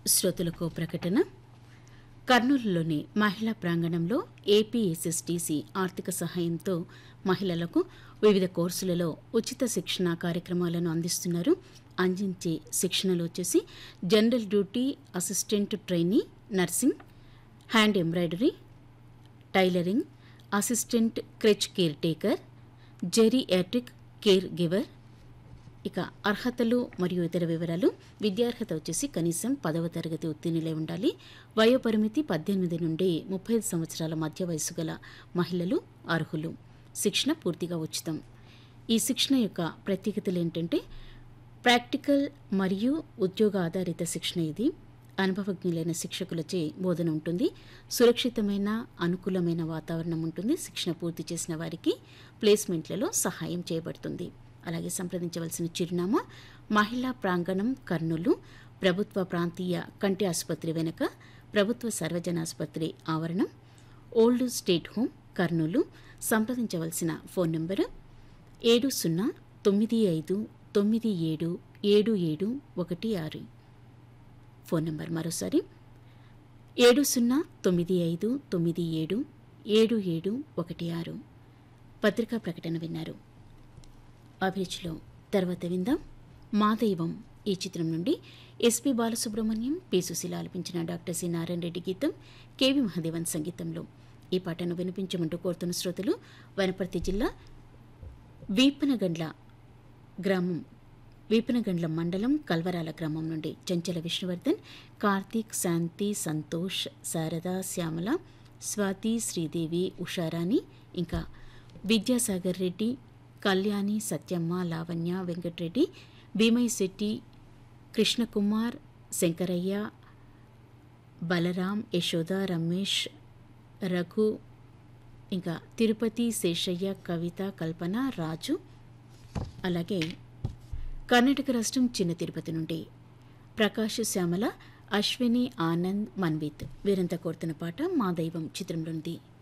శ్రోతలకు ప్రకటన కర్నూలులోని మహిళా ప్రాంగణంలో ఏపీఎస్ఎస్టీసీ ఆర్థిక సహాయంతో మహిళలకు వివిధ కోర్సులలో ఉచిత శిక్షణ కార్యక్రమాలను అందిస్తున్నారు అందించే శిక్షణలు వచ్చేసి general duty assistant trainee nursing hand embroidery tailoring assistant creche caretaker geriatric caregiver ఇక అర్హతలు మరియు ఇతర వివరాలు విద్యార్హత వచ్చేసి కనీసం పదవ తరగతి ఉత్తీర్ణులై ఉండాలి వయోపరిమితి పద్దెనిమిది నుండి ముప్పై ఐదు సంవత్సరాల మధ్య వయసు గల మహిళలు అర్హులు శిక్షణ పూర్తిగా ఉచితం ఈ శిక్షణ యొక్క ప్రత్యేకతలు ఏంటంటే ప్రాక్టికల్ మరియు ఉద్యోగ ఆధారిత శిక్షణ ఇది అనుభవజ్ఞులైన శిక్షకులచే బోధన ఉంటుంది సురక్షితమైన అనుకూలమైన వాతావరణం ఉంటుంది శిక్షణ పూర్తి చేసిన వారికి ప్లేస్మెంట్లలో సహాయం చేయబడుతుంది అలాగే సంప్రదించవలసిన చిరునామా మహిళా ప్రాంగణం కర్నూలు ప్రభుత్వ ప్రాంతీయ కంటి ఆసుపత్రి వెనుక ప్రభుత్వ సర్వజన ఆసుపత్రి ఆవరణం ఓల్డ్ స్టేట్ హోమ్ కర్నూలు సంప్రదించవలసిన ఫోన్ నంబరు ఏడు సున్నా తొమ్మిది ఐదు తొమ్మిది ఏడు ఏడు ఏడు ఒకటి ఆరు ఫోన్ నంబర్ మరోసారి ఏడు సున్నా తొమ్మిది ఐదు తొమ్మిది ఏడు ఏడు ఏడు ఒకటి ఆరు పత్రికా ప్రకటన విన్నారు అభిరుచిలో తర్వాత విందాం మా దైవం ఈ చిత్రం నుండి ఎస్పి బాలసుబ్రహ్మణ్యం పి సుశీల ఆలపించిన డాక్టర్ సి నారాయణ రెడ్డి గీతం కేవి మహాదేవన్ సంగీతంలో ఈ పాటను వినిపించమంటూ కోరుతున్న శ్రోతలు వనపర్తి జిల్లా వీపనగండ్ల గ్రామం వీపనగండ్ల మండలం కల్వరాల గ్రామం నుండి చంచల విష్ణువర్ధన్ కార్తీక్ శాంతి సంతోష్ శారద శ్యామల స్వాతి శ్రీదేవి ఉషారాణి ఇంకా విద్యాసాగర్ రెడ్డి కళ్యాణి సత్యమ్మ లావణ్య వెంకటరెడ్డి భీమయ్య శెట్టి కృష్ణకుమార్ శంకరయ్య బలరాం యశోద రమేష్ రఘు ఇంకా తిరుపతి శేషయ్య కవిత కల్పన రాజు అలాగే కర్ణాటక రాష్ట్రం చిన్న తిరుపతి నుండి ప్రకాష్ శ్యామల అశ్విని ఆనంద్ మన్విత్ వీరంతా కోరుతున్న పాట మా దైవం చిత్రంలోనిది